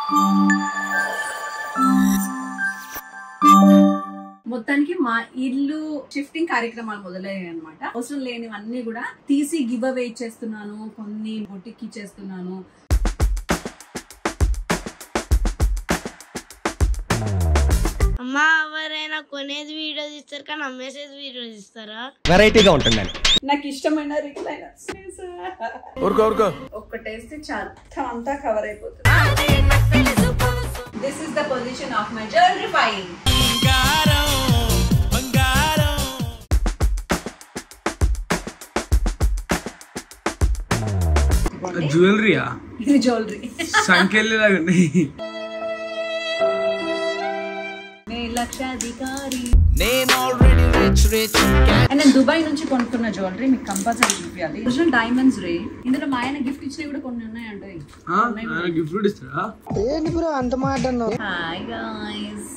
మొత్తానికి మా ఇల్లు షిఫ్టింగ్ కార్యక్రమాలు మొదలయ్యాయి అనమాట అవసరం లేనివన్నీ కూడా తీసి గివ్ అవే ఇచ్చేస్తున్నాను కొన్ని బొట్టికి ఇచ్చేస్తున్నాను అమ్మా ఎవరైనా కొనేది వీడియో తీస్తారు కానీ అమ్మేసేది వీడియో తీస్తారా వెరైటీగా ఉంటుందండి నాకు ఇష్టమైన రిక్లైనర్స్ ఊరుకో ఊరుకో ఒక్కటేస్తే చాలు మొత్తం అంతా కవర్ అయిపోతుంది this is the position of my jewellery file జ్యువెలరీయా ఇది జ్యువెలరీ సంఖ్యలాగా ఉన్నాయి లక్షాధికారి అండ్ నేను దుబాయ్ నుంచి కొనుక్కున్న జ్యువెలరీ మీకు కంపల్సరీ చూపించాలి ఒరిజినల్ డైమండ్స్ రే ఇందులో మా ఆయన గిఫ్ట్ ఇచ్చినవి కూడా కొన్ని ఉన్నాయండి గిఫ్ట్ కూడా ఇస్తారా hi guys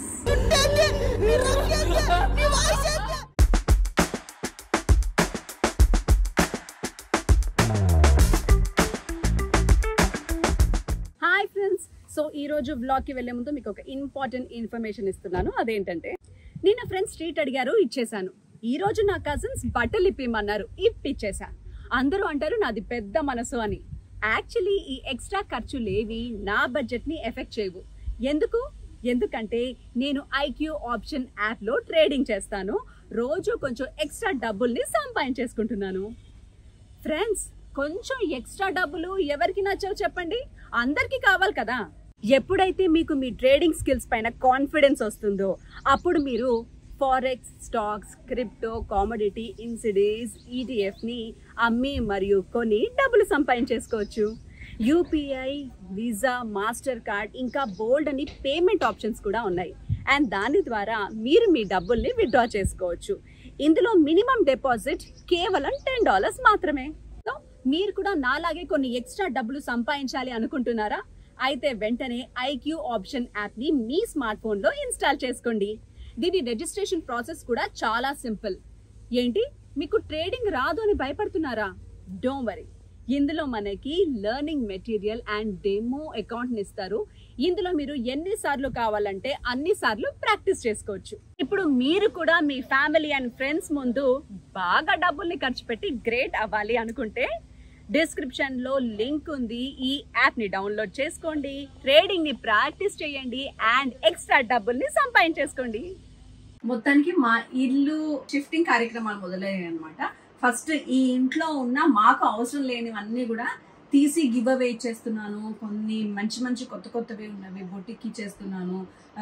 hi friends so ఈ రోజు బ్లాగ్ కి వెళ్లే ముందు మీకు ఒక ఇంపార్టెంట్ ఇన్ఫర్మేషన్ ఇస్తున్నాను అదేంటంటే నిన్న ఫ్రెండ్స్ ట్రీట్ అడిగారు ఇచ్చేసాను ఈ రోజు నా కజిన్స్ బట్టలు ఇప్పిమన్నారు ఇప్పిచ్చేసా అందరూ అంటారు నాది పెద్ద మనసు అని యాక్చువల్లీ ఈ ఎక్స్ట్రా ఖర్చులేవి నా బడ్జెట్ ని ఎఫెక్ట్ చేయవు ఎందుకు ఎందుకంటే నేను ఐక్యూ ఆప్షన్ యాప్ లో ట్రేడింగ్ చేస్తాను రోజు కొంచెం ఎక్స్ట్రా డబ్బుల్ని సంపాదించేసుకుంటున్నాను ఫ్రెండ్స్ కొంచెం ఎక్స్ట్రా డబ్బులు ఎవరికి నచ్చవు చెప్పండి అందరికీ కావాలి కదా ఎప్పుడైతే మీకు మీ ట్రేడింగ్ స్కిల్స్ పైన కాన్ఫిడెన్స్ వస్తుందో అప్పుడు మీరు forex stocks crypto commodity indices ETF ని అమ్మి మరియు కొని డబ్బులు సంపాదించేసుకోవచ్చు యూపీఐ వీసా మాస్టర్ కార్డ్ ఇంకా బోల్డ్ అని పేమెంట్ ఆప్షన్స్ కూడా ఉన్నాయి అండ్ దాని ద్వారా మీరు మీ డబ్బుల్ని విత్డ్రా చేసుకోవచ్చు ఇందులో మినిమం డిపాజిట్ కేవలం టెన్ డాలర్స్ మాత్రమే సో మీరు కూడా నాలాగే కొన్ని ఎక్స్ట్రా డబ్బులు సంపాదించాలి అనుకుంటున్నారా అయితే వెంటనే ఐక్యూ ఆప్షన్ యాప్ ని మీ స్మార్ట్ ఫోన్ లో ఇన్స్టాల్ చేసుకోండి దీని రిజిస్ట్రేషన్ ప్రాసెస్ కూడా చాలా సింపుల్ ఏంటి మీకు ట్రేడింగ్ రాదు అని భయపడుతున్నారా డోంట్ వరీ ఇందులో మనకి learning material and demo account ఇస్తారు ఇందులో మీరు ఎన్ని సార్లు కావాలంటే అన్ని సార్లు ప్రాక్టీస్ చేసుకోవచ్చు ఇప్పుడు మీరు కూడా మీ ఫ్యామిలీ అండ్ ఫ్రెండ్స్ ముందు బాగా డబ్బుల్ని ఖర్చు పెట్టి గ్రేట్ అవ్వాలి అనుకుంటే డిస్క్రిప్షన్ లో లింక్ ఉంది ఈ యాప్ ని డౌన్లోడ్ చేసుకోండి ట్రేడింగ్ ని ప్రాక్టీస్ చేయండి అండ్ ఎక్స్ట్రా డబ్బుల్ని సంపాదించేసుకోండి మొత్తానికి మా ఇల్లు షిఫ్టింగ్ కార్యక్రమాలు మొదలయ్యాయి అనమాట ఫస్ట్ ఈ ఇంట్లో ఉన్న మాకు అవసరం లేనివన్నీ కూడా తీసి గివ్ అవే ఇచ్చేస్తున్నాను కొన్ని మంచి మంచి కొత్త కొత్తవి ఉన్నవి బొటిక్ ఇచ్చేస్తున్నాను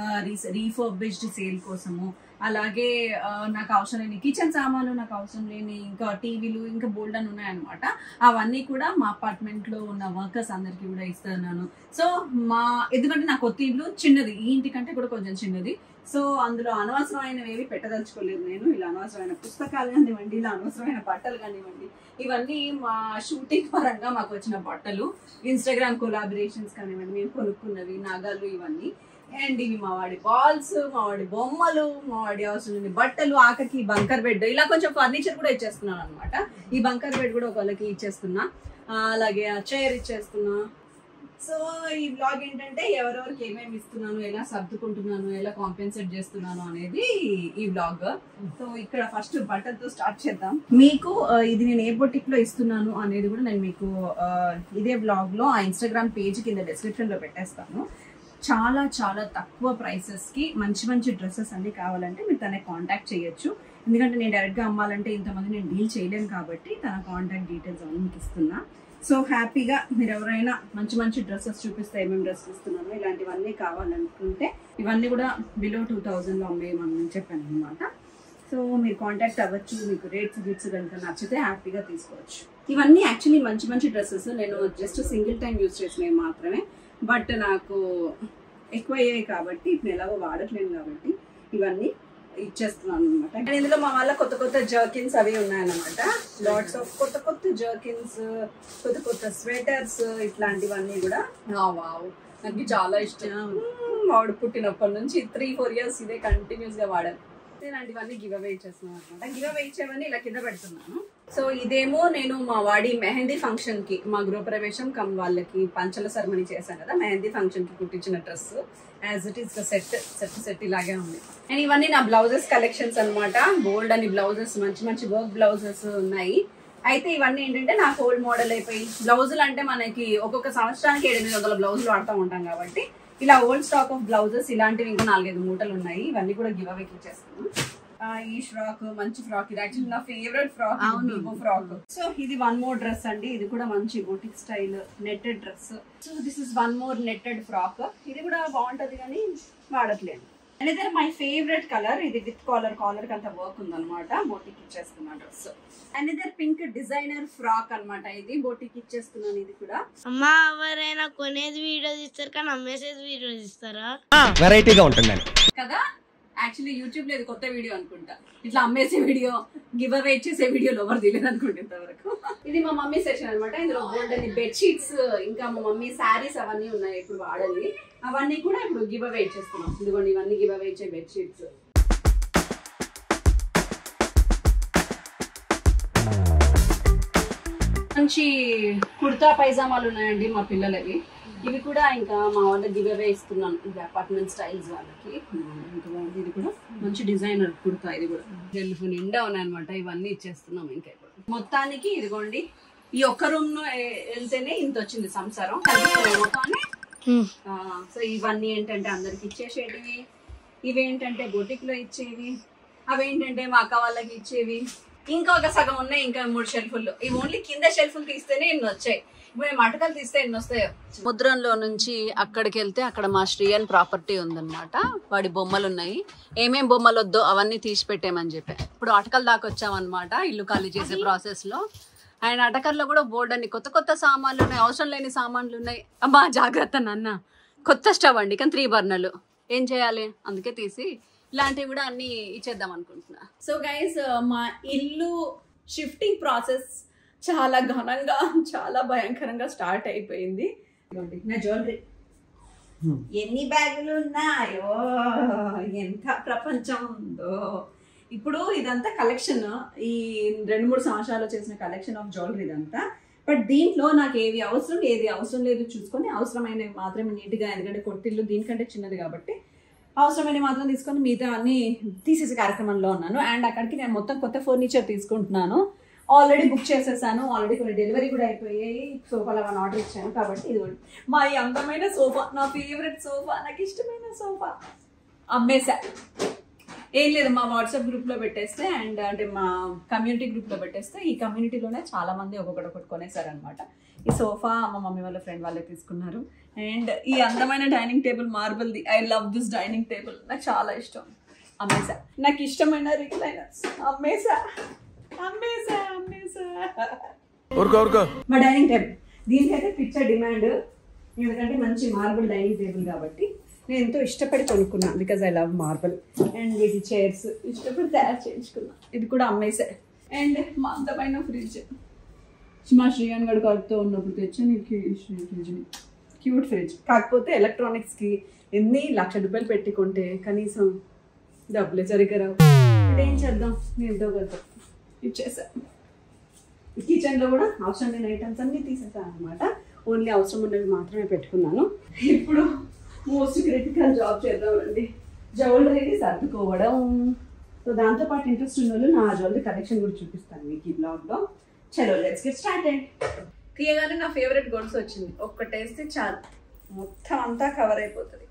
రీఫర్బిష్డ్ సేల్ కోసము అలాగే ఆ, నాకు అవసరం లేని కిచెన్ సామాన్లు నాకు అవసరం లేని ఇంకా టీవీలు ఇంకా బోల్డ్ అని ఉన్నాయన్నమాట అవన్నీ కూడా మా అపార్ట్మెంట్ లో ఉన్న వర్కర్స్ అందరికి కూడా ఇస్తున్నాను సో మా ఎందుకంటే నా కొత్త ఇల్లు చిన్నది ఈ ఇంటి కంటే కూడా కొంచెం చిన్నది సో అందులో అనవసరమైనవి ఏవి పెట్టదలుచుకోలేదు నేను ఇలా అనవసరమైన పుస్తకాలు కానివ్వండి ఇలా అనవసరమైన బట్టలు కానివ్వండి ఇవన్నీ మా షూటింగ్ పరంగా మాకు వచ్చిన బట్టలు ఇన్స్టాగ్రామ్ కొలాబరేషన్స్ కానివ్వండి మేము కొనుక్కున్నవి నగలు ఇవన్నీ అండ్ ఇవి మా వాడి బాల్స్ మా వాడి బొమ్మలు మా వాడి అవసరం లేని బట్టలు ఆఖరికి బంకర్ బెడ్ ఇలా కొంచెం ఫర్నిచర్ కూడా ఇచ్చేస్తున్నాను అనమాట ఈ బంకర్ బెడ్ కూడా ఒకళ్ళకి ఇచ్చేస్తున్నా ఆ, అలాగే ఆ చైర్ ఇచ్చేస్తున్నా సో ఈ బ్లాగ్ ఏంటంటే ఎవరెవరికి ఏమేమి ఇస్తున్నాను ఎలా సర్దుకుంటున్నాను ఎలా కాంపెన్సేట్ చేస్తున్నాను అనేది ఈ బ్లాగ్ సో ఇక్కడ ఫస్ట్ బట్టలతో స్టార్ట్ చేద్దాం మీకు ఆ, ఇది నేను ఏ బొటిక్ లో ఇస్తున్నాను అనేది కూడా నేను మీకు ఆ, ఇదే బ్లాగ్ లో ఆ ఇన్స్టాగ్రామ్ పేజ్ కింద డిస్క్రిప్షన్ లో పెట్టేస్తాను చాలా చాలా తక్కువ ప్రైసెస్ కి మంచి మంచి డ్రెస్సెస్ అన్ని కావాలంటే మీరు తనకి కాంటాక్ట్ చేయొచ్చు ఎందుకంటే నేను డైరెక్ట్ గా అమ్మాలంటే ఇంతమంది నేను డీల్ చేయలేను కాబట్టి తన కాంటాక్ట్ డీటెయిల్స్ అన్ని మీకు ఇస్తున్నా సో హ్యాపీగా మీరు ఎవరైనా మంచి మంచి డ్రెస్సెస్ చూపిస్తే ఏమేమి డ్రెస్సెస్ ఇస్తున్నారో ఇలాంటివన్నీ కావాలనుకుంటే ఇవన్నీ కూడా బిలో టూ థౌజండ్లో అమ్మేయమని చెప్పాను అనమాట సో మీరు కాంటాక్ట్ అవ్వచ్చు మీకు రేట్స్ గిట్స్ కనుక నచ్చితే హ్యాపీగా తీసుకోవచ్చు ఇవన్నీ యాక్చువల్లీ మంచి మంచి డ్రెస్సెస్ నేను జస్ట్ సింగిల్ టైం యూస్ చేసినవి మాత్రమే బట్ నాకు ఎక్కువ అయ్యాయి కాబట్టి ఇప్పుడు ఎలాగో వాడట్లేను కాబట్టి ఇవన్నీ ఇచ్చేస్తున్నాను అనమాట ఇందులో మా వాళ్ళ కొత్త కొత్త జర్కిన్స్ అవి ఉన్నాయన్నమాట లాట్స్ ఆఫ్ కొత్త కొత్త జర్కిన్స్ కొత్త కొత్త స్వెటర్స్ ఇట్లాంటివన్నీ కూడా వావ్ నాకు చాలా ఇష్టం మ్మ్, వాడు పుట్టినప్పటి నుంచి త్రీ ఫోర్ ఇయర్స్ ఇదే కంటిన్యూస్ గా వాడాను ఇలాంటివన్నీ గివ్ అవే ఇచ్చేస్తున్నాను అనమాట గివ్ అవే ఇచ్చేవన్నీ ఇలా కింద పెడుతున్నాను సో ఇదేమో నేను మా వాడి మెహందీ ఫంక్షన్ కి మా గృహప్రవేశం కమ్ వాళ్ళకి పంచల సెరమనీ చేశాం కదా మెహందీ ఫంక్షన్ కి కుట్టించిన dress as it is set set set ఇలాగే ఉంది అండ్ ఇవన్నీ నా బ్లౌజెస్ కలెక్షన్స్ అన్నమాట బోల్డ్ అని బ్లౌజెస్ మంచి మంచి వర్క్ బ్లౌజెస్ ఉన్నాయి అయితే ఇవన్నీ ఏంటంటే నాకు ఓల్డ్ మోడల్ అయిపోయి బ్లౌజులు అంటే మనకి ఒక్కొక్క సంవత్సరానికి ఎనిమిది వందల బ్లౌజులు వాడుతూ ఉంటాం కాబట్టి ఇలా ఓల్డ్ స్టాక్ ఆఫ్ బ్లౌజెస్ ఇలాంటివి ఇంకా నాలుగైదు మూటలు ఉన్నాయి ఇవన్నీ కూడా గివ్ అవేకి ఇచ్చేస్తాను ఆ, ఈ ఫ్రాక్ మంచి ఫ్రాక్ ఇది యాక్చువల్లీ నా favourite frock Biba frock so ఇది వన్ మోర్ డ్రెస్ అండి ఇది కూడా మంచి boutique style netted dress so this is one more netted frock ఇది కూడా బాగుంటది కానీ వాడట్లేదు అండ్ ఇదే మై ఫేవరెట్ కలర్ ఇది విత్ కాలర్ కాలర్ కి అంత వర్క్ ఉందన్నమాట బోటిక్ ఇచ్చేస్తున్నా డ్రెస్ అండ్ ఇదే పింక్ డిజైనర్ ఫ్రాక్ అన్నమాట ఇది బోటిక్ ఇచ్చేస్తున్నాను ఇది కూడా అమ్మా ఎవరైనా కొనేది వీడియో తీస్తారు కానీ అమ్మేసేది వీడియో తీస్తారా వెరైటీగా ఉంటుందండి కదా యాక్చువల్లీ యూట్యూబ్ లో ఇది కొత్త వీడియో అనుకుంటా ఇట్లా అమ్మేసే వీడియో గివ్ అవే ఇచ్చేసే వీడియోలో ఎవరు తెలియదు అనుకుంటా ఇంతవరకు ఇది మా మమ్మీ సెక్షన్ అనమాట ఇందులో గోల్డెన్ బెడ్ షీట్స్ ఇంకా మా మమ్మీ శారీస్ అవన్నీ ఉన్నాయి ఇప్పుడు వాడని అవన్నీ కూడా ఇప్పుడు గివ్ అవే ఇచ్చేస్తున్నాం ఇదిగోండి ఇవన్నీ గివ్ అవే ఇచ్చే బెడ్ షీట్స్ మంచి కుర్తా పైజామాలు ఉన్నాయండి మా పిల్లలవి ఇవి కూడా ఇంకా మా వాళ్ళకి గివ్ అవే ఇస్తున్నాను ఇది అపార్ట్మెంట్ స్టైల్స్ వాళ్ళకి ఇంకా ఇది కూడా మంచి డిజైనర్ కుర్తా ఇది కూడా జెల్ఫ్ నిండా ఉన్నాయన్నమాట ఇవన్నీ ఇచ్చేస్తున్నాం ఇంకా ఇప్పుడు మొత్తానికి ఇదిగోండి ఈ ఒక్క రూమ్ లో ఏ- వెళ్తేనే ఇంత వచ్చింది సంసారం కనిపిస్తున్నాయి మొత్తాన్ని ఆ, సో ఇవన్నీ ఏంటంటే అందరికి ఇచ్చేసేటివి ఇవేంటంటే బొటిక్ లో ఇచ్చేవి అవేంటంటే మా అక్క వాళ్ళకి ఇచ్చేవి ఇంకా ఒక సగం ఉన్నాయి ఇంకా మూడు షెల్ఫుల్లో ఇవి ఓన్లీ కింద షెల్ఫులు తీస్తేనే ఇన్ని వచ్చాయి ఇప్పుడు మేము అటకలు తీస్తే ఎన్ని వస్తాయో ముద్రంలో నుంచి అక్కడికి వెళ్తే అక్కడ మా శ్రీయన్ ప్రాపర్టీ ఉందన్నమాట వాడి బొమ్మలు ఉన్నాయి ఏమేం బొమ్మలు వద్దో అవన్నీ తీసి పెట్టామని చెప్పా ఇప్పుడు అటకల దాకా వచ్చామన్నమాట ఇల్లు ఖాళీ చేసే ప్రాసెస్ లో అండ్ అటకల్లో కూడా బోర్డు అన్ని కొత్త కొత్త సామాన్లు ఉన్నాయి అవసరం లేని సామాన్లు ఉన్నాయి అమ్మా జాగ్రత్త నాన్న కొత్త స్టవ్ అండి కానీ త్రీ బర్నర్లు ఏం చేయాలి అందుకే తీసి ఇలాంటివి కూడా అన్ని ఇచ్చేద్దాం అనుకుంటున్నా సో గైస్ మా ఇల్లు షిఫ్టింగ్ ప్రాసెస్ చాలా ఘనంగా చాలా భయంకరంగా స్టార్ట్ అయిపోయింది ఇదిగోండి, నా జ్యువెలరీ ఎన్ని బ్యాగులు ఉన్నాయో ఎంత ప్రపంచం ఉందో ఇప్పుడు ఇదంతా కలెక్షన్ ఈ రెండు మూడు సంవత్సరాలు చేసిన కలెక్షన్ ఆఫ్ జ్యువెలరీ ఇదంతా బట్ దీంట్లో నాకు ఏది అవసరం ఏది అవసరం లేదు చూసుకొని అవసరమైనవి మాత్రమే నీట్గా ఎందుకంటే కొట్టిల్లు దీనికంటే చిన్నది కాబట్టి అవసరమైనవి మాత్రం తీసుకొని మిగతా అన్ని తీసేసే కార్యక్రమంలో ఉన్నాను అండ్ అక్కడికి నేను మొత్తం కొత్త ఫర్నిచర్ తీసుకుంటున్నాను ఆల్రెడీ బుక్ చేసేసాను ఆల్రెడీ కొన్ని డెలివరీ కూడా అయిపోయాయి సోఫాలు అవన్నీ ఆర్డర్ ఇచ్చాను కాబట్టి ఇది మా ఈ అందమైన సోఫా నా ఫేవరెట్ సోఫా నాకు ఇష్టమైన సోఫా అమ్మేశా ఏం లేదు మా వాట్సాప్ గ్రూప్ లో పెట్టేస్తే అండ్ అంటే మా కమ్యూనిటీ గ్రూప్ లో పెట్టేస్తే ఈ కమ్యూనిటీలోనే చాలా మంది ఒక్కొక్కటి ఒకటి కొనేసారనమాట ఈ సోఫా మా మమ్మీ వాళ్ళ ఫ్రెండ్ వాళ్ళే తీసుకున్నారు అండ్ ఈ అందమైన డైనింగ్ టేబుల్ మార్బుల్ ది I love this dining table నాకు చాలా ఇష్టం అమ్మేశా నాకు ఇష్టమైన రిక్లైనర్స్ అమ్మేశా అమ్మేశా అమ్మేశా ఊరుకో ఊరుకో మా డైనింగ్ టేబుల్ దీనికైతే పిక్చర్ డిమాండ్ ఎందుకంటే మంచి మార్బుల్ డైనింగ్ టేబుల్ కాబట్టి నేను ఎంతో ఇష్టపడి కొనుక్కున్నాను because I love marble and వీటి చైర్స్ ఇష్టపడి తయారు చేయించుకున్నా ఇది కూడా అమ్మేసే అండ్ మా అందమైన ఫ్రిడ్జ్ మా శ్రీయాన్ గడు కడుతూ ఉన్నప్పుడు తెచ్చాను ఈ ఫ్రిడ్జ్ని క్యూట్ ఫ్రిడ్జ్ కాకపోతే ఎలక్ట్రానిక్స్కి ఎన్ని లక్ష రూపాయలు పెట్టుకుంటే కనీసం డబ్బులే సరిగ్గా రావు ఇప్పుడు ఏం చేద్దాం నేను ఎంతో కదా ఇచ్చేసా కిచెన్ లో కూడా అవసరం లేని ఐటమ్స్ అన్ని తీసేసాను అనమాట ఓన్లీ అవసరం ఉన్నవి మాత్రమే పెట్టుకున్నాను ఇప్పుడు మోస్ట్ క్రిటికల్ జాబ్ చేద్దామండి జ్యువెలరీ సర్దుకోవడం సో దాంతో పాటు ఇంట్రెస్ట్ ఉన్న వాళ్ళు నా జ్యువెలరీ కలెక్షన్ కూడా చూపిస్తాను మీకు ఈ బ్లాగ్ లో చలో లెట్స్ గెట్ స్టార్టెడ్ తీయగానే నా ఫేవరెట్ గొలుసు వచ్చింది ఒక్కటేస్తే చాలు మొత్తం అంతా కవర్ అయిపోతుంది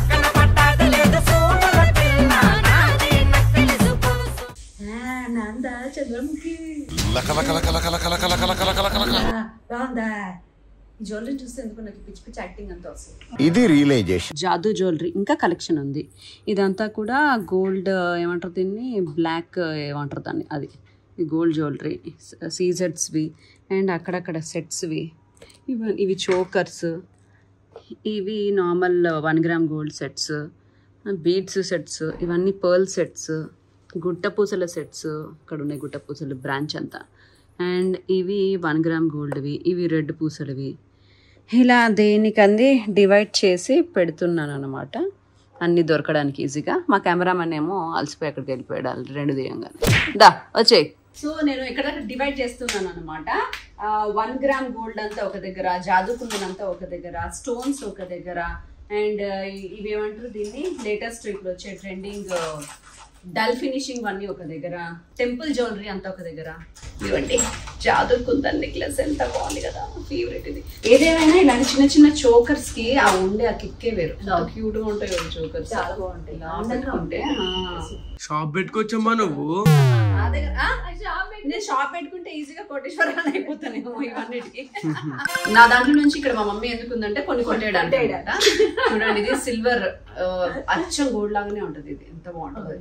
ఆ, నాందా చంద్రముఖి లక లక లక లక లక లక లక లక లక లక లక బాగుందా ఈ జ్యువెలరీ చూస్తే ఎందుకు నాకు పిచ్చి పిచ్చి యాక్టింగ్ అంతా వస్తుంది ఇది రియలైజేషన్ జాదూ జ్యువెలరీ ఇంకా కలెక్షన్ ఉంది ఇదంతా కూడా గోల్డ్ ఏమంటారు దీన్ని బ్లాక్ ఏమంటారు దాన్ని అది గోల్డ్ జ్యువెలరీ సీజెట్స్వి అండ్ అక్కడక్కడ సెట్స్వి ఇవి ఇవి చోకర్స్ ఇవి normal one gram gold sets beads sets ఇవన్నీ పర్ల్ సెట్స్ గుట్టపూసల సెట్స్ ఇక్కడ ఉన్నాయి గుట్టపూసలు బ్రాంచ్ అంతా అండ్ ఇవి వన్ గ్రామ్ గోల్డ్వి ఇవి రెడ్ పూసలవి ఇలా దేనికంది డివైడ్ చేసి పెడుతున్నాను అనమాట అన్ని దొరకడానికి ఈజీగా మా కెమెరామెన్ ఏమో అలసిపోయి అక్కడికి వెళ్ళిపోయాడు ఆల్రెడీ రెండు దియంగానే దా వచ్చేయ్ సో నేను ఇక్కడ డివైడ్ చేస్తున్నాను అనమాట వన్ గ్రామ్ గోల్డ్ అంతా ఒక దగ్గర జాదుకుందన్ అంతా ఒక దగ్గర స్టోన్స్ ఒక దగ్గర అండ్ ఇవి ఏమంటారు దీన్ని లేటెస్ట్ ఇప్పుడు వచ్చే ట్రెండింగ్ డల్ ఫినిషింగ్ అన్ని ఒక దగ్గర టెంపుల్ జ్యువెలరీ అంతా ఒక దగ్గర ఇవ్వండి జాదుకుందన్ నెక్లెస్ ఎంత బాగుంది కదా ఫేవరెట్ ఇది ఏదేమైనా ఇలాంటి చిన్న చిన్న చోకర్స్ కి ఆ ఉండే ఆ కిక్కే వేరు క్యూట్ గా ఉంటాయి చోకర్స్ చాలా బాగుంటాయి అందంగా ఉంటాయి ఆ. షాప్ పెట్టుకోవచ్చమ్మా నువ్వు నా దగ్గర ఆ, నేను షాప్ పెట్టుకుంటే ఈజీగా కోటేశ్వరాలు అయిపోతానేమో ఇవన్నిటికి నా దాంట్లో నుంచి ఇక్కడ మా మమ్మీ ఎందుకు ఉందంటే కొన్ని కొట్టేయడానికి అన్నమాట. చూడండి ఇది సిల్వర్ అచ్చం గోల్డ్ లాగానే ఉంటది ఇది ఎంత బాగుంటుంది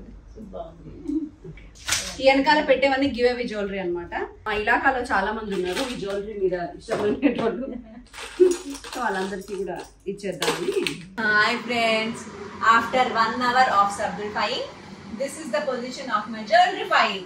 ఈ వెనకాల పెట్టేవన్నీ గివ్ అవే జ్యువెలరీ అనమాట మా ఇలాకాలో చాలా మంది ఉన్నారు ఈ జ్యువెలరీ మీద ఇష్టపడేటోళ్ళు సో వాళ్ళందరికీ కూడా ఇచ్చేద్దామని hi friends after one hour of subject this is the position of my jewellery fine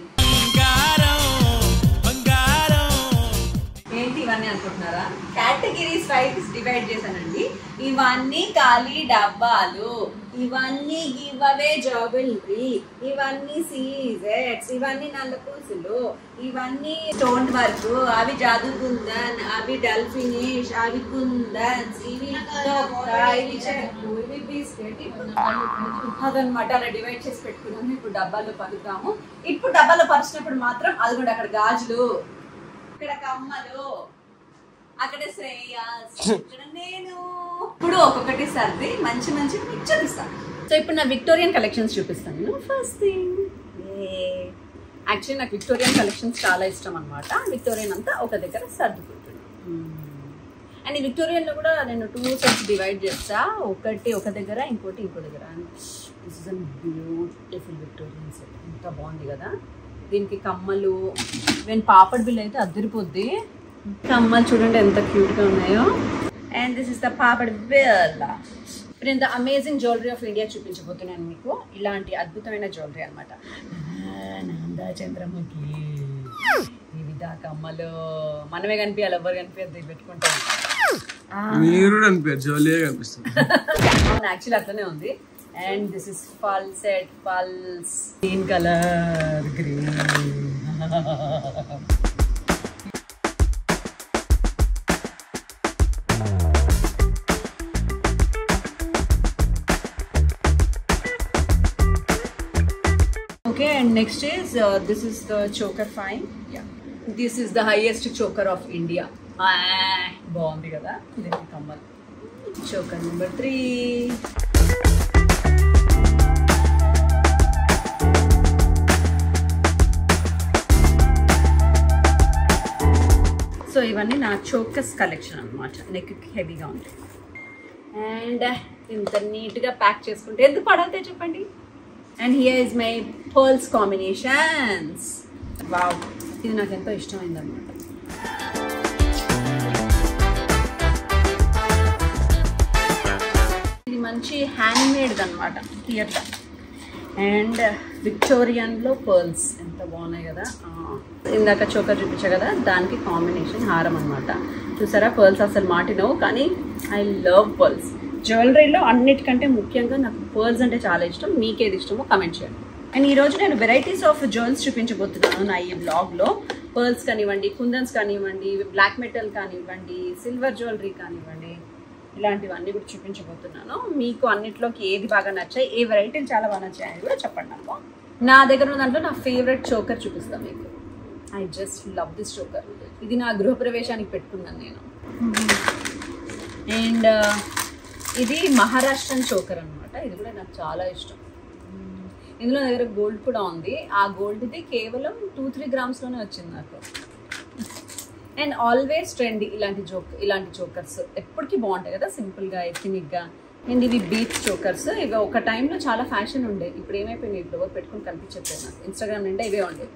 ఏంటి ఇవన్నీ అనుకుంటున్నారా కేటగిరీస్ వైజ్ డివైడ్ చేశానండి ఇవన్నీ ఖాళీ డబ్బాలు ఇవన్నీ గివ్ అవే జ్యువెలరీ ఇవన్నీ సీజెట్స్ ఇవన్నీ నల్ల పూసులు ఇవన్నీ స్టోన్ వర్క్ అవి జాదు కుందన్ అవి డల్ ఫినిష్ అవి కుందన్స్ ఇవి దొక్క, ఇవి చెట్టు ఇవి బిస్కెట్ అదనమాట అలా డివైడ్ చేసి పెట్టుకున్నాము ఇప్పుడు డబ్బాల్లో పలుకుతాము ఇప్పుడు డబ్బాలో పరిచినప్పుడు మాత్రం అది కూడా అక్కడ గాజులు ఇక్కడ కమ్మలు అక్కడ శ్రేయాస్ ఇక్కడ నేను ఇప్పుడు ఒక్కొక్కటి సర్ది మంచి మంచి మీకు చూపిస్తాను సో ఇప్పుడు నా విక్టోరియన్ కలెక్షన్స్ చూపిస్తాను ఫస్ట్ థింగ్ యాక్చువల్లీ నాకు విక్టోరియన్ కలెక్షన్స్ చాలా ఇష్టం అనమాట విక్టోరియన్ అంతా ఒక దగ్గర సర్దుకుంటున్నాను అండ్ ఈ విక్టోరియన్లో కూడా నేను టూ సెట్స్ డివైడ్ చేస్తా ఒకటి ఒక దగ్గర ఇంకోటి ఇంకో దగ్గర this is an beautiful Victorian set ఎంత బాగుంది కదా దీనికి కమ్మలు నేను పాపడ్ బిల్ అయితే అద్దరిపోద్ది కమ్మలు చూడండి ఎంత క్యూట్గా ఉన్నాయో అండ్ దిస్ ఇస్ ద పాపడ్ బిల్ ఇప్పుడు నేను the amazing jewellery of India చూపించబోతున్నాను మీకు ఇలాంటి అద్భుతమైన జ్యువెలరీ అనమాట నందా చంద్రముఖి వివిధ కమ్మలు మనమే కనిపించాలి ఎవరు కనిపించదు పెట్టుకుంటాం మీరు కూడా అనిపించారు జోలిగా కనిపిస్తుంది అవును యాక్చువల్లీ అట్లనే ఉంది and this is full set ఫల్స్ green colour green Okay, and next is uh, this is the choker fine. Yeah. This is the highest choker of India. Ah, బాగుంది కదా దీనికి కమ్మల్ చోకర్ నెంబర్ త్రీ సో ఇవన్నీ నా చోకస్ collection అనమాట neck హెవీగా ఉంటాయి అండ్ ఇంత నీట్గా ప్యాక్ చేసుకుంటే ఎందుకు పడవుతాయి చెప్పండి and here is my pearls combinations wow ఇది నాకు ఎంతో ఇష్టమైంది అనమాట ఇది మంచి హ్యాండ్ మేడ్ అనమాట క్లియర్గా అండ్ విక్టోరియన్లో పర్ల్స్ ఎంత బాగున్నాయి కదా ఆ, ఇందాక చోకర్ చూపించా కదా దానికి కాంబినేషన్ హారం అనమాట చూసారా పర్ల్స్ అసలు మాటినవు కానీ ఐ లవ్ పర్ల్స్ జ్యువెలరీలో అన్నిటికంటే ముఖ్యంగా నాకు పర్ల్స్ అంటే చాలా ఇష్టం మీకేది ఇష్టమో కమెంట్ చేయండి అండ్ ఈరోజు నేను వెరైటీస్ ఆఫ్ జ్యువెల్స్ చూపించబోతున్నాను నా ఈ బ్లాగ్లో పర్ల్స్ కానివ్వండి కుందన్స్ కానివ్వండి బ్లాక్ మెటల్ కానివ్వండి సిల్వర్ జ్యువెలరీ కానివ్వండి ఇలాంటివన్నీ కూడా చూపించబోతున్నాను మీకు అన్నిట్లోకి ఏది బాగా నచ్చాయి ఏ వెరైటీలు చాలా బాగా నచ్చాయి అని కూడా చెప్పండి నాకు నా దగ్గర ఉన్న దాంట్లో నా ఫేవరెట్ చోకర్ చూపిస్తాను మీకు I just love this choker ఇది నా గృహప్రవేశానికి పెట్టుకున్నాను నేను అండ్ ఇది మహారాష్ట్రన్ చోకర్ అనమాట ఇది కూడా నాకు చాలా ఇష్టం ఇందులో నా దగ్గర గోల్డ్ కూడా ఉంది ఆ గోల్డ్ది కేవలం టూ త్రీ గ్రామ్స్లోనే వచ్చింది నాకు అండ్ ఆల్వేస్ ట్రెండ్ ఇలాంటి జోక్ ఇలాంటి చోకర్స్ ఎప్పటికీ బాగుంటాయి కదా సింపుల్గా ఎథనిక్గా అండ్ ఇవి బీచ్ చోకర్స్ ఇవి ఒక టైంలో చాలా ఫ్యాషన్ ఉండే ఇప్పుడు ఏమైపోయింది ఇప్పుడు ఎవరు పెట్టుకుని కనిపించట్లేదు నాకు ఇన్స్టాగ్రామ్ నిండా ఇవే ఉండే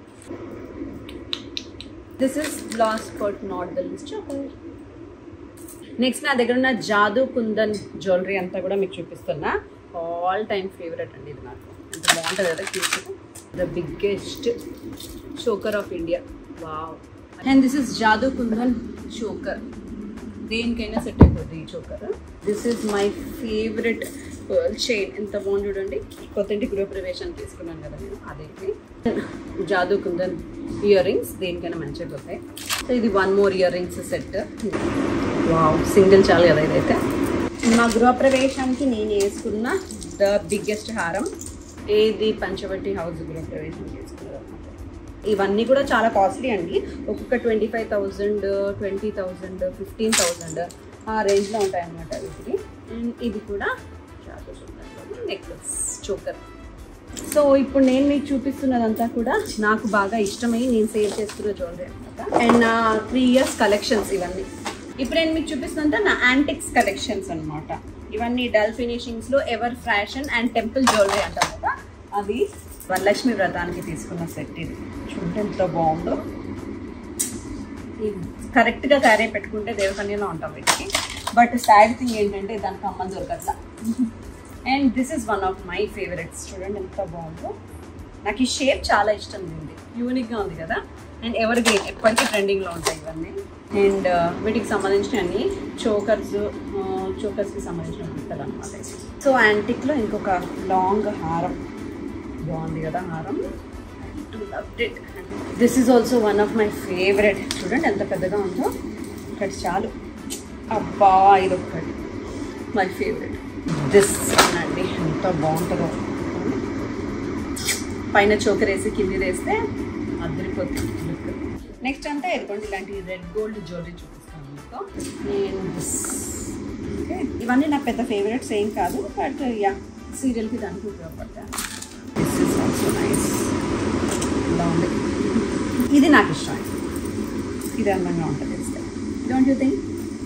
this is last but not the least choker next నా దగ్గర ఉన్న జాదు కుందన్ జ్యువెలరీ అంతా కూడా మీకు చూపిస్తున్నా ఆల్ టైమ్ ఫేవరెట్ అండి ఇది నాకు ఎంత బాగుంటుంది కదా cute the biggest choker of India wow and this is jadau kundan choker దేనికైనా సెట్ అయిపోతుంది ఈ choker this is my favourite pearl chain ఎంత బాగుంది చూడండి కొత్త గృహప్రవేశానికి తీసుకున్నాను కదా నేను అదేంటి జాదూ కుందన్ ఇయర్ రింగ్స్ దేనికైనా మంచిగా పోతాయి సో ఇది one more earrings set wow single చాలు కదా ఇదైతే మా గృహప్రవేశానికి నేను వేసుకున్న ద బిగ్గెస్ట్ హారం ఏది పంచవటి హౌస్ గృహప్రవేశం చేసుకున్నది అనమాట ఇవన్నీ కూడా చాలా కాస్ట్లీ అండి ఒక్కొక్క twenty five thousand twenty thousand fifteen thousand ఆ రేంజ్లో ఉంటాయి అన్నమాట వీటికి అండ్ ఇది కూడా నెక్లెస్ చోకర్ సో ఇప్పుడు నేను మీకు చూపిస్తున్నదంతా కూడా నాకు బాగా ఇష్టమై నేను సేవ్ చేసుకున్న జ్యువెలరీ అనమాట అండ్ నా త్రీ ఇయర్స్ కలెక్షన్స్ ఇవన్నీ ఇప్పుడు నేను మీకు చూపిస్తున్నంత నా యాంటిక్స్ కలెక్షన్స్ అన్నమాట ఇవన్నీ డల్ ఫినిషింగ్స్ లో ever fashion and temple jewellery అంటారు కదా అది వరలక్ష్మి వ్రతానికి తీసుకున్న సెట్ ఇది చూడండి ఎంత బాగుందో ఇది కరెక్ట్గా తయారై పెట్టుకుంటే దేవకన్యలో ఉంటాం వీటికి బట్ సాడ్ థింగ్ ఏంటంటే దానికి అమ్మ దొరకట్లా and this is one of my favourites చూడండి ఎంత బాగుందో నాకు ఈ షేప్ చాలా ఇష్టం ఉంది యూనిక్గా ఉంది కదా అండ్ ఎవర్ గ్రీన్ ఎప్పటికీ ట్రెండింగ్లో ఉంటాయి ఇవన్నీ అండ్ వీటికి సంబంధించిన అన్ని చోకర్స్ చోకర్స్కి సంబంధించిన గుర్తలు అనమాట సో యాంటిక్లో ఇంకొక లాంగ్ హారం బాగుంది కదా హారం this is also one of my favourite చూడండి ఎంత పెద్దగా ఉందో ఒకటి చాలు అబ్బా ఇది ఒక్కటి మై ఫేవరెట్ దిస్ అండి ఎంత బాగుంటుందో పైన చోకరేసి కింది వేస్తే అద్దరిపోతుంది లుక్ నెక్స్ట్ అంతా ఎదుకోండి ఇలాంటి రెడ్ గోల్డ్ జ్యువెలరీ చూపిస్తాను మీకు నేను this. ఓకే ఇవన్నీ నాకు పెద్ద ఫేవరెట్స్ ఏం కాదు బట్ యా సీరియల్కి దానికి ఉపయోగపడతాయి దిస్ ఇస్ ఆల్సో నైస్ బాగుంది ఇది నాకు ఇష్టం ఇది అందంగా ఉంటుంది don't you think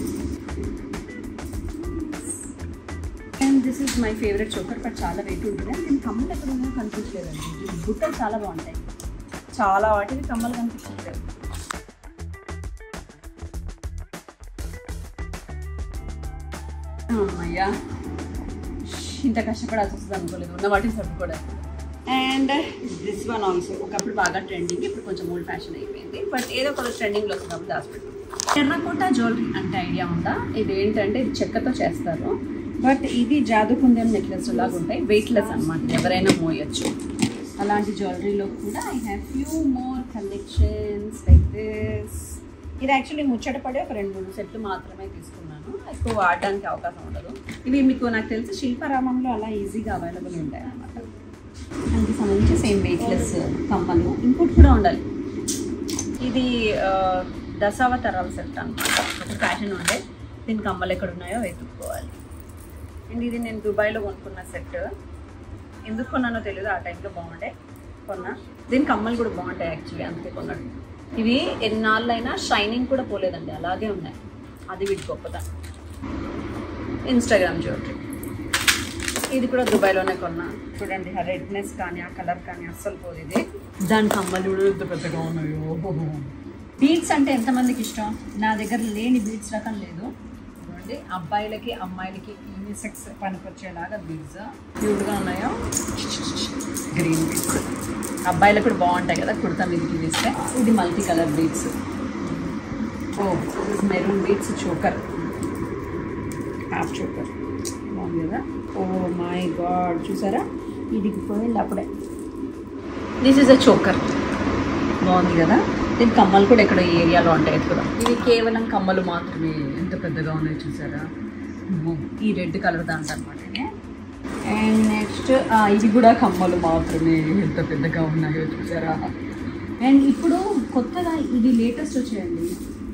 and this is my favourite choker but చాలా వెయిట్ ఉంటుంది అండ్ దీని కమ్మలు ఎక్కడ ఉన్నాయో కనిపించలేదండి దీని బుట్టలు చాలా బాగుంటాయి చాలా వాటికి కమ్మలు కనిపించట్లేదు అమ్మయ్యా ఇంత కష్టపడాల్సి వస్తుంది అనుకోలేదు ఉన్న వాటిని సర్దుకోవడానికి అండ్ దిస్ వన్ ఆల్సో ఒకప్పుడు బాగా ట్రెండింగ్ ఇప్పుడు కొంచెం ఓల్డ్ ఫ్యాషన్ అయిపోయింది బట్ ఏదో ఒక ట్రెండింగ్లో వచ్చినప్పుడు దాచిపెట్టాం ఎర్రకోట జ్యువెలరీ అంటే ఐడియా ఉందా ఇది ఏంటంటే ఇది చెక్కతో చేస్తారు బట్ ఇది జాదుకుందేం నెక్లెస్ లాగా ఉంటాయి వెయిట్లెస్ అనమాట ఎవరైనా మోయొచ్చు అలాంటి జ్యువెలరీలో కూడా I have few more collections like this ఇది యాక్చువల్లీ ముచ్చట పడే ఒక రెండు మూడు సెట్లు మాత్రమే తీసుకున్నాను ఎక్కువ వాడడానికి అవకాశం ఉండదు ఇవి మీకు నాకు తెలిసి శిల్పారామంలో అలా ఈజీగా అవైలబుల్ ఉంటాయి అన్నమాట దానికి సంబంధించి సేమ్ వెయిట్లెస్ కమ్మలు ఇంకోటి కూడా ఉండాలి ఇది ఆ, దశావతారాల సెట్ అనమాట ఒక ఫ్యాషన్ ఉండే దీని కమ్మలు ఎక్కడ ఉన్నాయో వెతుక్కోవాలి అండ్ ఇది నేను దుబాయ్లో కొనుక్కున్న సెట్ ఎందుకు కొన్నానో తెలియదు ఆ టైంలో బాగుండే కొన్నా దీని కమ్మలు కూడా బాగుంటాయి యాక్చువల్లీ అందుకే కొన్నాడు ఇవి ఎన్నాళ్ళైనా షైనింగ్ కూడా పోలేదండి అలాగే ఉన్నాయి అది వీటి గొప్పతనం ఇన్స్టాగ్రామ్ జ్యువెలరీ ఇది కూడా దుబాయ్లోనే కొన్నా చూడండి ఆ రెడ్నెస్ కానీ ఆ కలర్ కానీ అస్సలు పోదు ఇది దాని కమ్మలు కూడా ఎంత పెద్దగా ఉన్నాయో బీడ్స్ అంటే ఎంతమందికి ఇష్టం నా దగ్గర లేని బీడ్స్ రకం లేదు చూడండి అబ్బాయిలకి అమ్మాయిలకి యూనిసెక్స్ పనికొచ్చేలాగా బీడ్స్ క్యూట్గా ఉన్నాయో గ్రీన్ బీడ్స్ అబ్బాయిలకు కూడా బాగుంటాయి కదా కుర్తా మీదకి వేస్తే ఇది మల్టీ కలర్ బీడ్స్ ఓ maroon beads choker half choker బాగుంది కదా ఓ మై గాడ్ చూసారా ఇదికి పోయింది అప్పుడే దిస్ ఇస్ అ చోకర్ బాగుంది కదా దీని కమ్మలు కూడా ఇక్కడ ఈ ఏరియాలో ఉంటాయి ఎక్కువ ఇవి కేవలం కమ్మలు మాత్రమే ఎంత పెద్దగా ఉన్నాయి చూసారా అమ్మో, ఈ రెడ్ కలర్ దాంట్ అనమాట అండ్ నెక్స్ట్ ఇది కూడా కమ్మలు మాత్రమే ఎంత పెద్దగా ఉన్నాయో చూసారా అండ్ ఇప్పుడు కొత్తగా ఇది లేటెస్ట్ వచ్చాయండి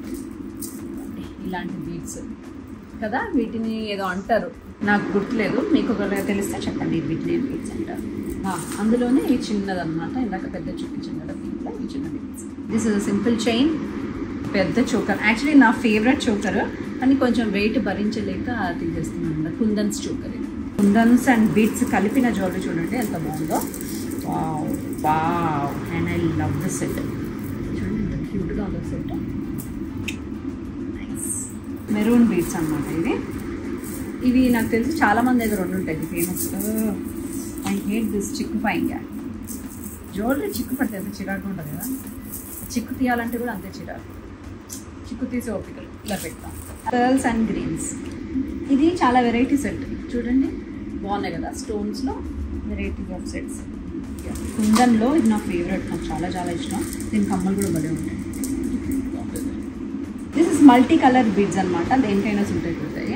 ఇలాంటి బీట్స్ కదా వీటిని ఏదో అంటారు నాకు గుర్తులేదు మీకు ఒకవేళ తెలిస్తే చెప్పండి వీటిని ఏం బీట్స్ అంటారు ఆ, అందులోనే ఈ చిన్నదన్నమాట ఇందాక పెద్ద చూపించాను కదా దీంట్లో ఈ చిన్న beads this is simple chain పెద్ద చోకర్ యాక్చువల్లీ నా ఫేవరెట్ చోకర్ కానీ కొంచెం వెయిట్ భరించలేక తీసేస్తున్నాను కుందన్స్ చోకర్ ఇది కుందన్స్ అండ్ బీట్స్ కలిపిన జ్యువెలరీ చూడండి ఎంత బాగుందో wow wow and I love this set చూడండి ఎంత క్యూట్గా ఉందో సెట్ నైస్ మెరూన్ బీట్స్ అన్నమాట ఇవి ఇవి నాకు తెలిసి చాలా మంది దగ్గర ఉండి ఉంటాయి ఫేమస్ ఐ హేట్ దిస్ చిక్కు పైంగా జ్యువెలరీ చిక్కు పడితే ఎంత చిరాకు ఉంటుంది కదా చిక్కు తీయాలంటే కూడా అంతే చిరాకు చిక్కు తీసే ఓపికలు ఇలా పెడతాం పర్ల్స్ అండ్ గ్రీన్స్ ఇది చాలా వెరైటీ సెట్ చూడండి బాగున్నాయి కదా స్టోన్స్లో వెరైటీస్ ఆఫ్ సెట్స్ కుందన్లో ఇది నా ఫేవరెట్ నాకు చాలా చాలా ఇష్టం దీని కమ్మలు కూడా భలే ఉంటాయి this is multi colour beads అనమాట దేనికైనా సూట్ అయిపోతాయి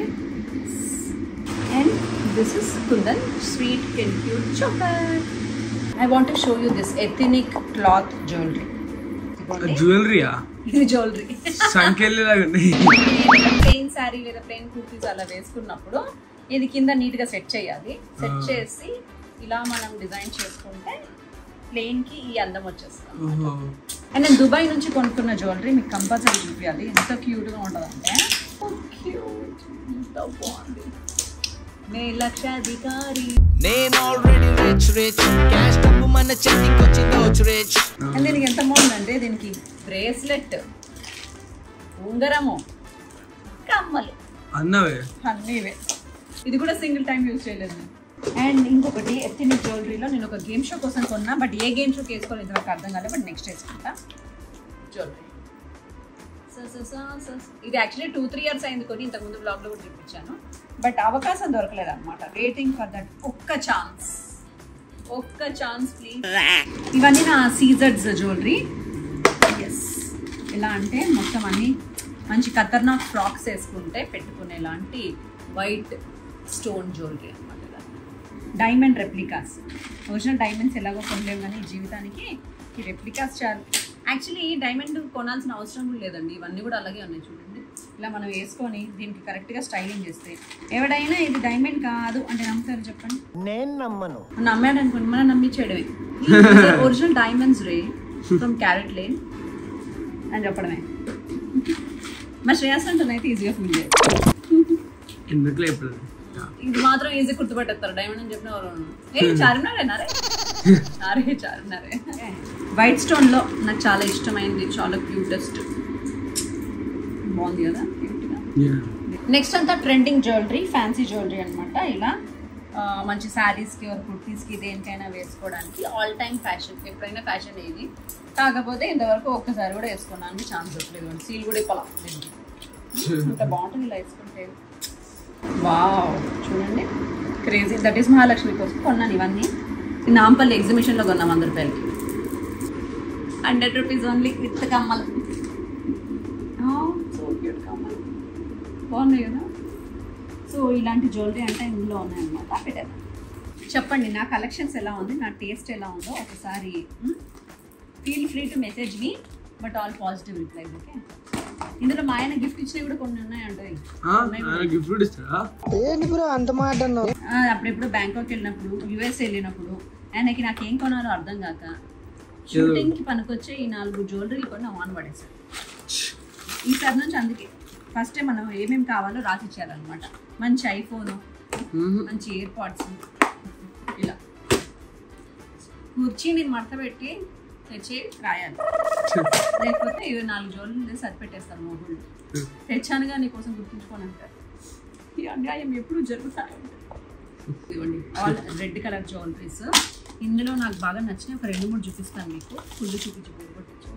and this is kundan sweet and cute choker I want show you this ethnic cloth jewellery జ్యువెలరీయా ఇది జ్యువెలరీ సంఖ్యలు లాగా ఉన్నాయి ప్లెయిన్ శారీ లేదా ప్లెయిన్ కుర్తీస్ అలా వేసుకున్నప్పుడు ఇది కింద నీట్ గా సెట్ చేయాలి సెట్ ఆ. చేసి ఇలా మనం డిజైన్ చేసుకుంటే ప్లెయిన్ కి ఈ అందం వచ్చేస్తుంది ఓహో అండ్ నేను దుబాయ్ నుంచి కొనుక్కున్న జ్యువెలరీ మీకు కంపల్సరీ చూపించాలి ఎంత క్యూట్ గా ఉంటుందంటే క్యూట్ ఎంత బాగుంది నే లక్షాధికారి నేను ఆల్రెడీ రిచ్ రిచ్ క్యాష్ డబ్బు మన చేతికి వచ్చిందో రిచ్ అండ్ దీనికి ఎంత బాగుందంటే దీనికి బ్రేస్లెట్ ఉంగరము కమ్మలు అన్నవే అన్నీ ఇవే ఇది కూడా సింగిల్ టైం యూజ్ చేయలేదు నేను అండ్ ఇంకొకటి ఎత్తిని జ్యువెలరీలో నేను ఒక గేమ్ షో కోసం కొన్నా బట్ ఏ గేమ్ షోకి వేసుకోవాలి ఇంతవరకు అర్థం కాలేదు బట్ నెక్స్ట్ వేసుకుంటా jewellery so so so so ఇది యాక్చువల్లీ టూ త్రీ ఇయర్స్ అయింది కొని ఇంతకుముందు బ్లాగ్లో కూడా చూపించాను బట్ అవకాశం దొరకలేదు అనమాట వెయిటింగ్ ఫర్ దట్ ఒక్క ఛాన్స్ ఒక్క ఛాన్స్ ప్లీజ్ ఇవన్నీ నా సీజర్స్ జ్యువెలరీ ఎస్ ఎలా అంటే మొత్తం అన్ని మంచి ఖతర్నాక్ ఫ్రాక్స్ వేసుకుంటే పెట్టుకునేలాంటి వైట్ స్టోన్ జ్యువెలరీ అనమాట డైమండ్ రెప్లికాస్ ఒరిజినల్ డైమండ్స్ ఎలాగో కొనలేము కానీ ఈ జీవితానికి ఈ రెప్లికాస్ చాలు యాక్చువల్లీ డైమండ్ కొనాల్సిన అవసరం కూడా లేదండి ఇవన్నీ కూడా అలాగే ఉన్నాయి చూడండి ఇలా మనం వేసుకొని దీనికి కరెక్ట్గా స్టైలింగ్ చేస్తే ఎవడైనా ఇది డైమండ్ కాదు అంటే నమ్ముతారు చెప్పండి నేను నమ్మను నమ్మాడు అనుకోండి మనం నమ్మించేయడమే ఒరిజినల్ డైమండ్స్ రే ఫ్రమ్ క్యారెట్ లేన్ అని చెప్పడమే మా శ్రేయాస్ అంటే అయితే ఈజీగా ఫీల్ చేయాలి ఎందుకులే ఇప్పుడు ఇది మాత్రం ఈజీ గుర్తుపట్టేస్తారు డైమండ్ అని చెప్పిన ఎవరు ఏ చార్మినారేనారే అరే చార్మినారే వైట్ స్టోన్ లో నాకు చాలా ఇష్టమైంది చాలా క్యూటెస్ట్ బాగుంది కదా క్యూట్ గా నెక్స్ట్ అంతా ట్రెండింగ్ జ్యువెలరీ ఫ్యాన్సీ జ్యువెలరీ అనమాట ఇలా ఆ, మంచి శారీస్కి ఒక కుర్తీస్కి దేనికైనా వేసుకోవడానికి ఆల్ టైమ్ ఫ్యాషన్ ఎప్పుడైనా ఫ్యాషన్ ఏది కాకపోతే ఇంతవరకు ఒక్కసారి కూడా వేసుకోవడానికి ఛాన్స్ దొరకలేదు సీల్ కూడా ఇప్పలా దీనికి ఇంత బాగుంటుంది ఇలా వేసుకుంటే వావ్ చూడండి క్రేజీ దట్ ఈస్ మహాలక్ష్మి కోసం కొన్నాను ఇవన్నీ ఈ నాంపల్లి ఎగ్జిబిషన్లో కొన్నాం వంద రూపాయలకి హండ్రెడ్ రూపీస్ ఓన్లీ విత్ కమ్మలు సో క్యూట్ కమ్మలు బాగున్నాయి కదా సో ఇలాంటి జ్యువెలరీ అంటే ఇందులో ఉన్నాయన్నమాట పెట్టాను చెప్పండి నా కలెక్షన్స్ ఎలా ఉంది నా టేస్ట్ ఎలా ఉందో ఒకసారి feel free to message me but all positive replies okay ఇందులో మా ఆయన గిఫ్ట్ ఇచ్చినవి కూడా కొన్ని ఉన్నాయంటాయి ఆయన గిఫ్ట్ కూడా ఇస్తాడా ఆ, అప్పుడెప్పుడు బ్యాంకాక్ వెళ్ళినప్పుడు యుఎస్ వెళ్ళినప్పుడు ఆయనకి నాకేం కొనాలో అర్థం కాక షూటింగ్ కి పనికొచ్చే ఈ నాలుగు జ్యువెలరీలు కొని ఆన్ పడేసాడు ఈసారి నుంచి అందుకే ఫస్ట్ మనం ఏమేమి కావాలో రాసి ఇచ్చేయాలన్నమాట మంచి ఐఫోన్ మంచి ఇయర్ పాడ్స్ ఇలా కుర్చీ నేను మడత పెట్టి తెచ్చి రాయాలి లేకపోతే ఇవి నాలుగు జ్యువెలరీలు సరి పెట్టేస్తారు మొగుళ్ళు తెచ్చానుగా నీకోసం గుర్తుంచుకొని అంటారు ఈ అన్యాయం ఎప్పుడు జరుగుతాయి ఇవ్వండి ఆల్ రెడ్ కలర్ జ్యువెలరీస్ ఇందులో నాకు బాగా నచ్చిన ఒక రెండు మూడు చూపిస్తాను మీకు ఫుల్ చూపించి పోగొట్టించు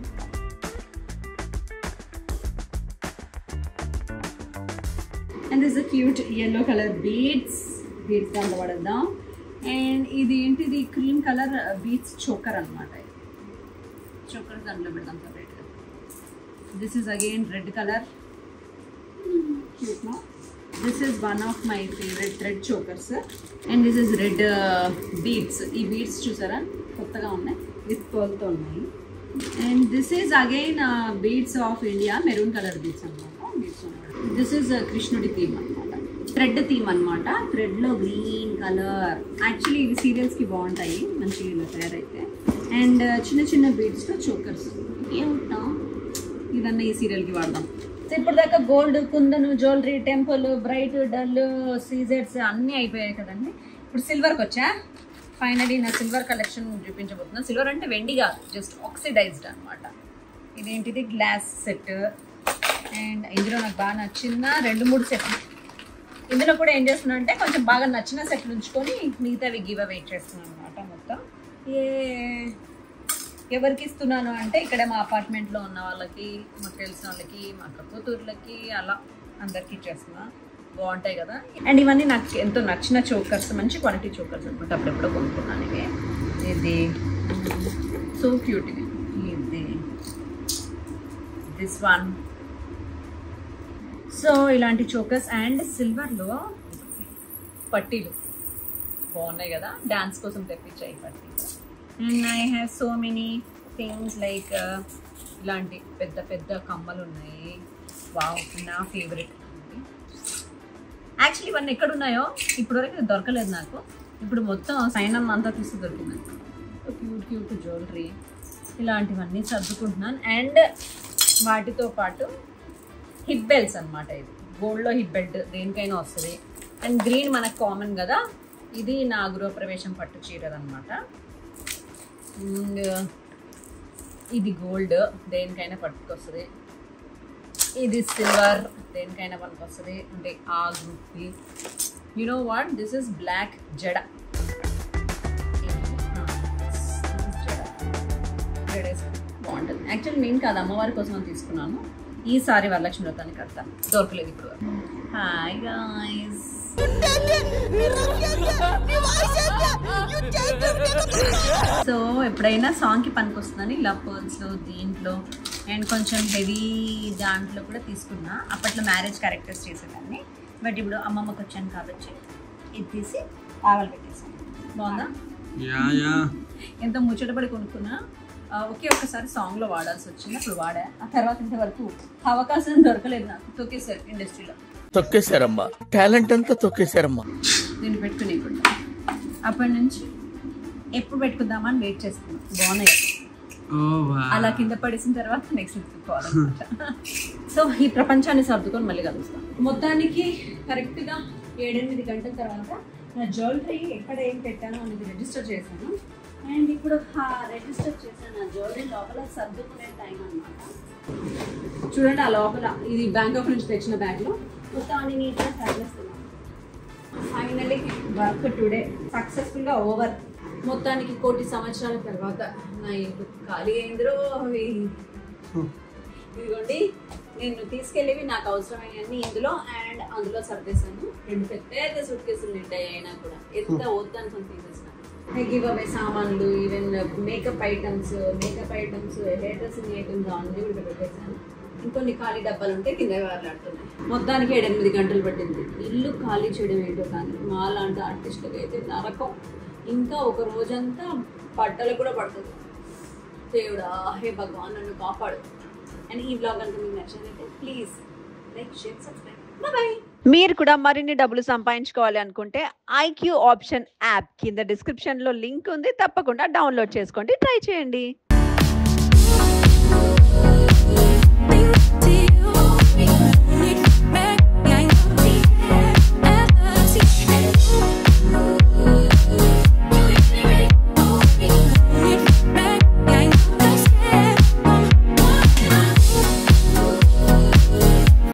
and this cute yellow colour beads beads దాంట్లో పడద్దాం అండ్ ఇది ఏంటిది క్రీమ్ కలర్ బీడ్స్ చోకర్ అనమాట చోకర్ దాంట్లో పెడదాం సపరేట్గా this is again red colour cute no this is one of my favorite thread chokers and this is red uh, beads ఈ బీడ్స్ చూసారా కొత్తగా ఉన్నాయి విత్ తో ఉన్నాయి and this is again beads of India maroon colour beads అనమాట beads this is కృష్ణుడి theme అనమాట thread theme అనమాట థ్రెడ్లో గ్రీన్ కలర్ యాక్చువల్లీ ఇవి సీరియల్స్కి బాగుంటాయి మంచిగా ఇలా తయారైతే అండ్ చిన్న చిన్న బీడ్స్తో చోకర్స్ ఏమిటా ఇదన్నా ఈ సీరియల్కి వాడదాం సో ఇప్పుడు దాకా gold kundan jewellery temple bright dull సీజెట్స్ అన్నీ అయిపోయాయి కదండి ఇప్పుడు సిల్వర్కి వచ్చా ఫైనలీ నా సిల్వర్ కలెక్షన్ చూపించబోతున్నా సిల్వర్ అంటే వెండి కాదు జస్ట్ ఆక్సిడైజ్డ్ అనమాట ఇదేంటిది గ్లాస్ సెట్ అండ్ ఇందులో నాకు బాగా నచ్చిన రెండు మూడు సెట్లు ఇందులో కూడా ఏం చేస్తున్నా అంటే కొంచెం బాగా నచ్చిన సెట్లు ఉంచుకొని మిగతావి గివ్ అవే చేస్తున్నాను అనమాట మొత్తం ఏ ఎవరికి ఇస్తున్నాను అంటే ఇక్కడ మా అపార్ట్మెంట్లో ఉన్న వాళ్ళకి మాకు తెలిసిన వాళ్ళకి మా అక్క కూతుర్లకి అలా అందరికి ఇచ్చేస్తున్నా బాగుంటాయి కదా అండ్ ఇవన్నీ నాకు ఎంతో నచ్చిన చోకర్స్ మంచి క్వాలిటీ చోకర్స్ అనమాట అప్పుడెప్పుడో కొనుక్కున్నాను ఇవి ఇది సో క్యూట్ ఇది ఇది దిస్ వన్ సో ఇలాంటి చోకర్స్ అండ్ సిల్వర్లో పట్టీలు బాగున్నాయి కదా డాన్స్ కోసం తెప్పించాయి పట్టీలు and I have so many things like ఇలాంటి పెద్ద పెద్ద కమ్మలు ఉన్నాయి వావ్ నా ఫేవరెట్ యాక్చువల్లీ ఇవన్నీ ఎక్కడ ఉన్నాయో ఇప్పటివరకు ఇది దొరకలేదు నాకు ఇప్పుడు మొత్తం సైనం అంతా తీసి దొరికింది క్యూట్ క్యూట్ జ్యువెలరీ ఇలాంటివన్నీ చదువుకుంటున్నాను అండ్ వాటితో పాటు హిప్ బెల్ట్స్ అనమాట ఇది గోల్డ్లో హిప్ బెల్ట్ దేనికైనా వస్తుంది అండ్ గ్రీన్ మనకు కామన్ కదా ఇది నా గృహప్రవేశం పట్టు చీరదనమాట ఇది గోల్డ్ దేనికైనా పట్టుకొస్తుంది ఇది సిల్వర్ దేనికైనా పనికి వస్తుంది అంటే ఆ గ్రూప్కి you know what this is black జడ బాగుంటుంది యాక్చువల్లీ నేను కాదు అమ్మవారి కోసం అని తీసుకున్నాను ఈసారి వరలక్ష్మి వ్రతానికి కడతా దొరకలేదు ఇప్పుడు హాయ్ గాయస్ సో ఎప్పుడైనా సాంగ్కి పనికి వస్తుందని ఇలా పర్ల్స్లో దీంట్లో అండ్ కొంచెం హెవీ దాంట్లో కూడా తీసుకున్నా అప్పట్లో మ్యారేజ్ క్యారెక్టర్స్ చేసేదాన్ని బట్ ఇప్పుడు అమ్మమ్మకి వచ్చాను కాబట్టి ఇది తీసి ఆవలు పెట్టేసాను బాగుందా యా యా ఎంత ముచ్చటపడి కొనుక్కున్నా ఆ, ఒకే ఒక్కసారి సాంగ్లో వాడాల్సి వచ్చింది అప్పుడు వాడా ఆ తర్వాత ఇంతవరకు అవకాశం దొరకలేదు నాకు తొక్కేసారు ఇండస్ట్రీలో తొక్కేశారమ్మా టాలెంట్ అంతా తొక్కేశారమ్మా దీన్ని పెట్టుకుని ఇప్పుడు అప్పటి నుంచి ఎప్పుడు పెట్టుకుందామని వెయిట్ చేస్తున్నాను బాగున్నాయి ఓ వా అలా కింద పడేసిన తర్వాత నెక్స్ట్ ఎత్తుకోవాలన్నమాట సో ఈ ప్రపంచాన్ని సర్దుకొని మళ్ళీ కలుస్తాం మొత్తానికి కరెక్ట్గా ఏడెనిమిది గంటల తర్వాత నా జ్యువెలరీ ఎక్కడ ఏం పెట్టానో అనేది రిజిస్టర్ చేశాను అండ్ ఇప్పుడు రిజిస్టర్ చేసిన నా జ్యువెలరీ లోపల సర్దుకునే టైం అన్నమాట చూడండి ఆ లోపల ఇది బ్యాంకాక్ నుంచి తెచ్చిన బ్యాగ్లో మొత్తాన్ని నీట్గా సర్దేస్తున్నాను ఫైనలీ వర్క్ టుడే సక్సెస్ఫుల్గా ఓవర్ మొత్తానికి కోటి సంవత్సరాల తర్వాత నా ఇల్లు ఖాళీ అయిందిరో అవి ఇదిగోండి నేను తీసుకెళ్ళేవి నాకు అవసరమైనవన్నీ ఇందులో అండ్ అందులో సర్దేశాను రెండు పెద్ద పెద్ద సూట్ కేసులు నిండాయి అయినా కూడా ఎంత వద్దనుకుని తీసేసాను గివ్ అవే సామాన్లు even makeup items makeup items hair dressing items అన్నీ కూడా పెట్టేశాను ఇంకొన్ని ఖాళీ డబ్బాలు ఉంటే కింద వేలాడుతున్నాయి మొత్తానికి ఎనిమిది గంటలు పట్టింది ఇల్లు ఖాళీ చేయడం ఏంటో కానీ మా లాంటి ఆర్టిస్టులకి అయితే నరకం ఇంకా ఒక రోజంతా బట్టలు కూడా పడుతుంది దేవుడా హే భగవాన్ నన్ను కాపాడు అండ్ ఈ బ్లాగ్ కనుక మీకు నచ్చినట్లయితే please like share subscribe bye మీరు కూడా మరిన్ని డబ్బులు సంపాదించుకోవాలి అనుకుంటే ఐక్యూ ఆప్షన్ యాప్ కింద డిస్క్రిప్షన్లో లింక్ ఉంది తప్పకుండా డౌన్లోడ్ చేసుకోండి ట్రై చేయండి